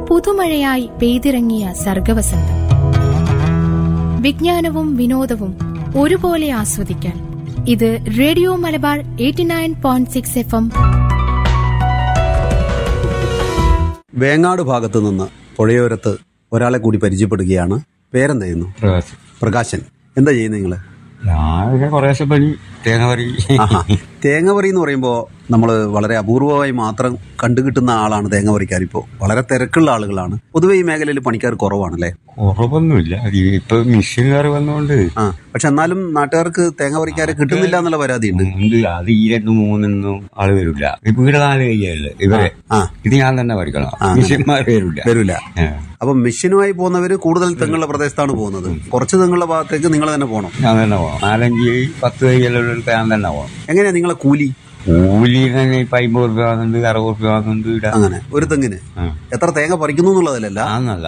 പുതുമഴയായി പെയ്തിറങ്ങിയ സർഗവസന്തം വിജ്ഞാനവും വിനോദവും ഒരുപോലെ ആസ്വദിക്കാൻ ഇത് radio Malabar eighty nine point six F M Vengad ഭാഗത്ത് നിന്ന് പുഴയോരത്ത് ഒരാളെ കൂടി പരിചയപ്പെടുകയാണ് പേരെന്തായിരുന്നു പ്രകാശം പ്രകാശൻ എന്താ ചെയ്യുന്നത് നിങ്ങള് ഞാൻ കുറേശ്ശെ പണി തേങ്ങ പറി ആഹാ തേങ്ങപറി എന്ന് പറയുമ്പോൾ നമ്മൾ വളരെ അപൂർവമായി മാത്രം കണ്ടുകിട്ടുന്ന ആളാണ് തേങ്ങപറിക്കാർ ഇപ്പോൾ വളരെ തിരക്കുള്ള ആളുകളാണ് പൊതുവെ ഈ മേഖലയിൽ പണിക്കാർ കുറവാണല്ലേ കുറവൊന്നുമില്ല ഈ ഇപ്പൊ മെഷീനുകാർ വന്നുകൊണ്ട് ആ പക്ഷെ എന്നാലും നാട്ടുകാർക്ക് തേങ്ങപറിക്കാരെ കിട്ടുന്നില്ല എന്നുള്ള പരാതിയുണ്ട് ഉണ്ട് അത് ഈ രണ്ടും മൂന്നൊന്നും ആള് വരില്ല ഇവിടെ നാല് കയ്യല്ലേ ഇവരെ ആ. ഇത് ഞാൻ തന്നെ പഠിക്കണം മെഷീന്മാർ വരില്ല വരൂല ആ. അപ്പം മെഷീനുമായി പോകുന്നവര് കൂടുതൽ തെങ്ങുള്ള പ്രദേശത്താണ് പോകുന്നത് കുറച്ച് തെങ്ങുള്ള ഭാഗത്തേക്ക് നിങ്ങൾ തന്നെ പോകണം ഞാൻ തന്നെ പോകണം നാലഞ്ച് പത്ത് കയ്യെല്ലാം ഞാൻ തന്നെ പോകണം എങ്ങനെയാ നിങ്ങളെ കൂലി കൂലി തന്നെ ഇപ്പൊ അമ്പത് റുപ്യ വാങ്ങുന്നുണ്ട് അറുപത് റുപ്യ വാങ്ങുന്നുണ്ട് ഇവിടെ അങ്ങനെ ഒരു തെങ്ങിന് ആ. എത്ര തേങ്ങ പറിക്കുന്നു എന്നുള്ളതിലല്ല ആന്നല്ല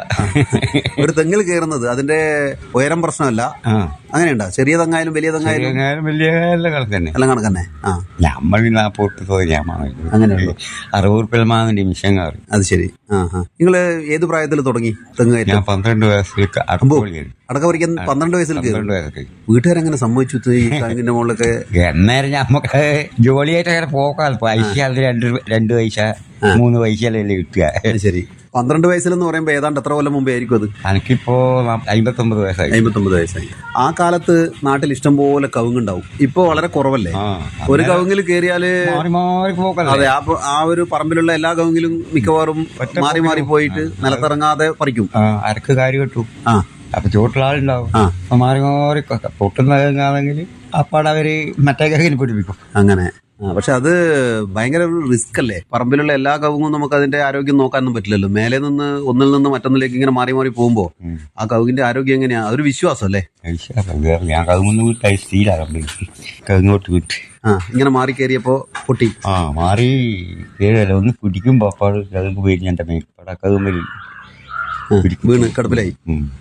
ഒരു തെങ്ങിൽ കയറുന്നത് അതിന്റെ ഉയരം പ്രശ്നമല്ല ആ അങ്ങനെയുണ്ടോ ചെറിയ തെങ്ങായാലും വലിയ തെങ്ങായാലും ചെറിയ വലിയ എല്ലാം കണക്ക് തന്നെ എല്ലാം കണക്കന്നെ ആ നമ്മൾ നാപ്പോട്ട് തോന്നിയാ വാങ്ങുന്നത് അങ്ങനെയുള്ളൂ. അറുപത് റുപ്യ വാങ്ങുന്നുണ്ട് മിഷൻകാർ അത് ശരി ആ ആ നിങ്ങള് ഏത് പ്രായത്തിൽ തുടങ്ങി തെങ്ങ് കയറ്റം ഞാൻ പന്ത്രണ്ട് വയസ്സിൽ അടുപ്പോളി കയറി അടക്ക പറിക്കാൻ പന്ത്രണ്ട് വയസ്സിൽ കയറി പന്ത്രണ്ട് വയസ്സൊക്കെ വീട്ടുകാരെങ്ങനെ സമ്മതിച്ചു ഈ തെങ്ങിന്റെ മുകളിലൊക്കെ എന്നേരം നമുക്ക് ജോലിയായിട്ട് അങ്ങനെ പോക്കാൽ പൈസ അത് രണ്ട് രണ്ട് പൈസ മൂന്ന് പൈസ അല്ലേ കിട്ടുക അത് ശരി പന്ത്രണ്ട് വയസ്സിലെന്ന് പറയുമ്പോൾ ഏതാണ്ട് എത്ര കൊല്ലം മുമ്പേ ആയിരിക്കും അത് എനിക്കിപ്പോ അമ്പത്തൊമ്പത് വയസ്സായി അമ്പത്തൊമ്പത് വയസ്സായി ആ കാലത്ത് നാട്ടിൽ ഇഷ്ടം പോലെ കവുങ്ങുണ്ടാവും ഇപ്പൊ വളരെ കുറവല്ലേ ആ ഒരു കവുങ്ങിൽ കയറിയാല് മാറി മാറി പോക്കല്ലേ അതെ ആ പ- ആ ഒരു പറമ്പിലുള്ള എല്ലാ കവുങ്ങിലും മിക്കവാറും മാറി മാറി പോയിട്ട് നിലത്തിറങ്ങാതെ പറിക്കും ആ, അരക്ക് കാര്യം കിട്ടും ആ അപ്പൊ ചോട്ടിലാളുണ്ടാവും ആ. അപ്പൊ മാറി മാറി പൊട്ടുന്നതെങ്കിൽ അപ്പാടെ അവര് മറ്റേ കൈകിന് പിടിപ്പിക്കും അങ്ങനെ ആ, പക്ഷെ അത് ഭയങ്കര ഒരു റിസ്ക് അല്ലേ പറമ്പിലുള്ള എല്ലാ കവുങ്ങും നമുക്ക് അതിന്റെ ആരോഗ്യം നോക്കാനൊന്നും പറ്റില്ലല്ലോ മേലെ നിന്ന് ഒന്നിൽ നിന്ന് മറ്റൊന്നിലേക്ക് ഇങ്ങനെ മാറി മാറി പോകുമ്പോ ഉം. ആ കവുങ്ങിന്റെ ആരോഗ്യം എങ്ങനെയാ അതൊരു വിശ്വാസം അല്ലേ പൈസ വേറെ ഞാൻ കവുങ്ങൊന്ന് വിട്ടായി സ്ഥിരാകും കവുങ്ങോട്ട് വിട്ട് ആ ഇങ്ങനെ മാറി കയറിയപ്പോ പൊട്ടി ആ മാറി കേഴല്ല ഒന്ന് പിടിക്കുമ്പോ അപ്പാട് കവുങ്ങ് പോയി എന്റെ മേൽപ്പട കവുമ്പൽ ആ, വീണ് കിടപ്പിലായി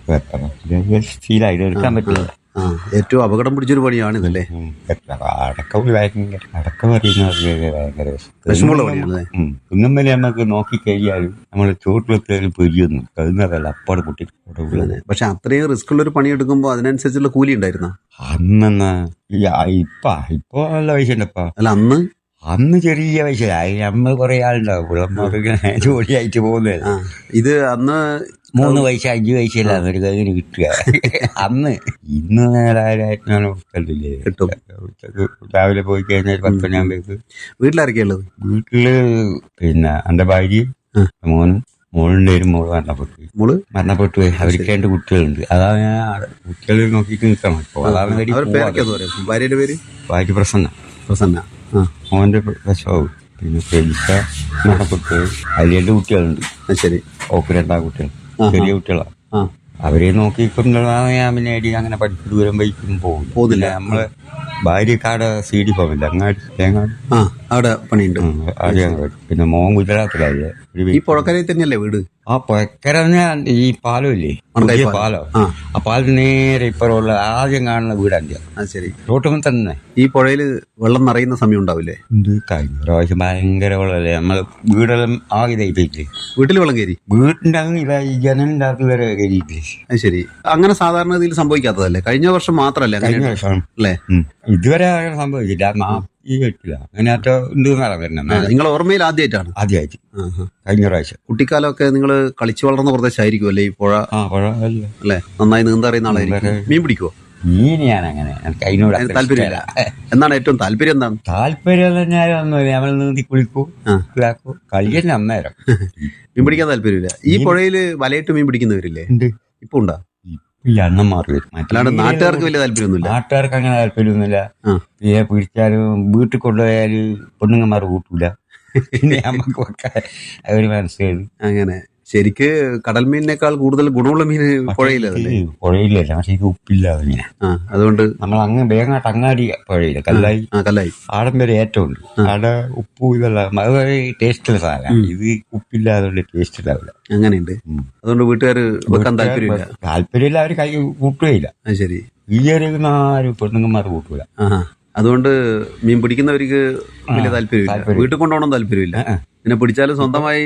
സ്ഥിരമായി എടുക്കാൻ പറ്റില്ല ആ ഏറ്റവും അപകടം പിടിച്ചൊരു പണിയാണിതല്ലേ ഉം. അടക്കം ഭയങ്കര അടക്കം പറയുന്നത് ഭയങ്കര വിഷമമുള്ള പണിയാണല്ലേ കുന്നമ്മല് നമുക്ക് നോക്കി കഴിഞ്ഞാലും നമ്മളെ ചോട്ടിലെത്തിയാലും പെരിയൊന്നും കഴുന്നതല്ല അപ്പാട് പൊട്ടി അങ്ങനെ. പക്ഷെ അത്രയും റിസ്ക് ഉള്ള ഒരു പണി എടുക്കുമ്പോ അതിനനുസരിച്ചുള്ള കൂലി ഉണ്ടായിരുന്ന അന്നെന്നാ ഈ ആ- ഇപ്പ ഇപ്പൊ നല്ല പൈസ ഉണ്ടപ്പാ അല്ല അന്ന് അന്ന് ചെറിയ പൈസ നമ്മൾ കുറെ ആളുണ്ടാവും പിള്ളമാർക്ക് ജോലിയായിട്ട് പോകുന്നത് ആ ഇത് അന്ന് മൂന്ന് പൈസ അഞ്ച് പൈസ അല്ല ഒരു കയ്യിൽ കിട്ടുക അന്ന് ഇന്ന് നേരായിരത്തിനാണ് കൊടുക്കലില്ലേ കിട്ടും. ഉച്ചക്ക് രാവിലെ പോയി കഴിഞ്ഞാൽ പത്ത് മണിയാകുമ്പോഴേക്ക് വീട്ടിലാരൊക്കെയുള്ളത് വീട്ടില് പിന്നെ എന്റെ ഭാര്യയും ആ. മോനും മോളിന്റെ ഒരു മോള് മരണപ്പെട്ടു മോള് മരണപ്പെട്ടു പോയി അവർക്ക് രണ്ട് കുട്ടികളുണ്ട് അതാണ് ഞാൻ ആടെ കുട്ടികളെ നോക്കിയിട്ട് നിൽക്കണം ഇപ്പൊ അതാണ് വേണ്ടി അവരുടെ പേരൊക്കെ എന്ന് പറയും ഭാര്യയുടെ പേര് ഭാര്യ പ്രസന്ന പ്രസന്ന ആ മോന്റെ പ്രസവം പിന്നെ പെരിച്ച മരണപ്പെട്ടു പോയി അതിൽ രണ്ട് കുട്ടികളുണ്ട് ആ, ശരി ഓക്ക് രണ്ടാം കുട്ടികൾ ആഹാ. ചെറിയ കുട്ടികളാണ് ആ അവരെ നോക്കിക്കൊണ്ടാണ് ഞാൻ പിന്നെ എടി അങ്ങനെ പഠിച്ചു ദൂരം ബൈക്കും പോകും പോകുന്നില്ല. നമ്മളെ ഭാര്യക്കാട് സി ഡി പോകില്ല അങ്ങാടി തേങ്ങാട് ആ അവിടെ പണിയുണ്ട് ഉം, ആദ്യം അങ്ങ് പോയി. പിന്നെ മോൻ ഗുജറാത്തിലായി ഒരു ഈ പുഴക്കരയിൽ തന്നെയല്ലേ വീട് ആ പുഴക്കര ഈ പാലം ഇല്ലേ മണ്ടൈ പുതിയ പാലം. പാലം ആ. ആ പാലം നേരെ ഇപ്പുറമുള്ള ആദ്യം കാണുന്ന വീടാണ് ആ ശരി റോട്ടുമ്പോൾ തന്നെ ഈ പുഴയിൽ വെള്ളം നിറയുന്ന സമയം ഉണ്ടാവില്ലേ ഇത് കഴിഞ്ഞ പ്രാവശ്യം ഭയങ്കര വെള്ളമല്ലേ നമ്മള് വീടെല്ലാം ആകെ ഇതായിട്ടില്ലേ വീട്ടിൽ വെള്ളം കയറി വീട്ടിന്റെ അങ്ങ് ഇതാ ഈ ജനലിന്റെ അകത്ത് വരെ കയറിയിട്ടില്ലേ അത് ശരി അങ്ങനെ സാധാരണ ഗതിയിൽ സംഭവിക്കാത്തതല്ലേ കഴിഞ്ഞ വർഷം മാത്രല്ലേ കഴിഞ്ഞ അങ്ങനെ വർഷം അല്ലേ ഉം. ഇതുവരെ അങ്ങനെ സംഭവിച്ചില്ല നാപ്പത്തി എട്ടില്ല അങ്ങനെ ആറ്റോ ഉണ്ട് തന്നെ നിങ്ങളെ ഓർമ്മയിൽ ആദ്യമായിട്ടാണ് ആദ്യമായിട്ട് ആ, ആ. കഴിഞ്ഞ പ്രാവശ്യം കുട്ടിക്കാലമൊക്കെ നിങ്ങൾ കളിച്ചു വളർന്ന പ്രദേശമായിരിക്കും അല്ലേ ഈ പുഴ ആ പുഴ അല്ല അല്ലേ നന്നായി നീന്തറിയുന്ന ആളായിരിക്കും മീൻ പിടിക്കുവോ മീൻ ഞാൻ അങ്ങനെ എനിക്ക് അതിനോട് അതിന് അത്ര താല്പര്യമില്ല ഇഷ്ടമല്ല. എന്താണ് ഏറ്റവും താല്പര്യം എന്താണ് താല്പര്യം തന്നെ ഒന്നുമില്ല നമ്മൾ നീന്തി കുളിക്കൂ ആ. ഇതാക്കൂ കളി തന്നെ അന്നേരം മീൻ പിടിക്കാൻ താല്പര്യമില്ല ഈ പുഴയിൽ വലയിട്ട് മീൻ പിടിക്കുന്നവരില്ലേ ഉണ്ട് ഇപ്പൊ ഉണ്ടാ ഈ അണ്ണം മാറി വരും മറ്റേ അല്ലാണ്ട് നാട്ടുകാർക്ക് വലിയ താല്പര്യമൊന്നുമില്ല നാട്ടുകാർക്ക് അങ്ങനെ താല്പര്യമൊന്നുമില്ല ആ. പിന്നെ പിടിച്ചാലും വീട്ടിൽ കൊണ്ടുപോയാല് പെണ്ണുങ്ങന്മാർ കൂട്ടൂല പിന്നെ നമുക്ക് വെക്കാൻ ഒരു മനസ്സിലായി അങ്ങനെ ശരിക്ക് കടൽ മീനിനേക്കാൾ കൂടുതൽ ഗുണമുള്ള മീൻ പുഴയിലതല്ലേ പുഴയിലല്ല പക്ഷെ ഇത് ഉപ്പില്ലാതെ മീന ആ അതുകൊണ്ട് നമ്മൾ അങ്ങ് വേങ്ങാട്ട് അങ്ങാടി പുഴയില്ല കല്ലായി ആ കല്ലായി ആടം വരെ ഏറ്റവും ഉണ്ട് ആടെ ഉപ്പും ഇതെല്ലാം അത് ടേസ്റ്റുള്ള സാധനം ഇത് ഉപ്പില്ലാതെ ടേസ്റ്റ് ഉണ്ടാവില്ല അങ്ങനെയുണ്ട് ഉം. അതുകൊണ്ട് വീട്ടുകാർ വെക്കാൻ താല്പര്യമില്ല താല്പര്യമില്ല അവർ കൈ കൂട്ടുകയില്ല ആ ശരി ഈ ഏരിയ ആരും പെണ്ണുങ്ങന്മാർ കൂട്ടൂല ആ അതുകൊണ്ട് മീൻ പിടിക്കുന്നവർക്ക് വലിയ താല്പര്യമില്ല താല്പര്യം. വീട്ടിൽ കൊണ്ടുപോകണം താല്പര്യമില്ല ആ. പിന്നെ പിടിച്ചാലും സ്വന്തമായി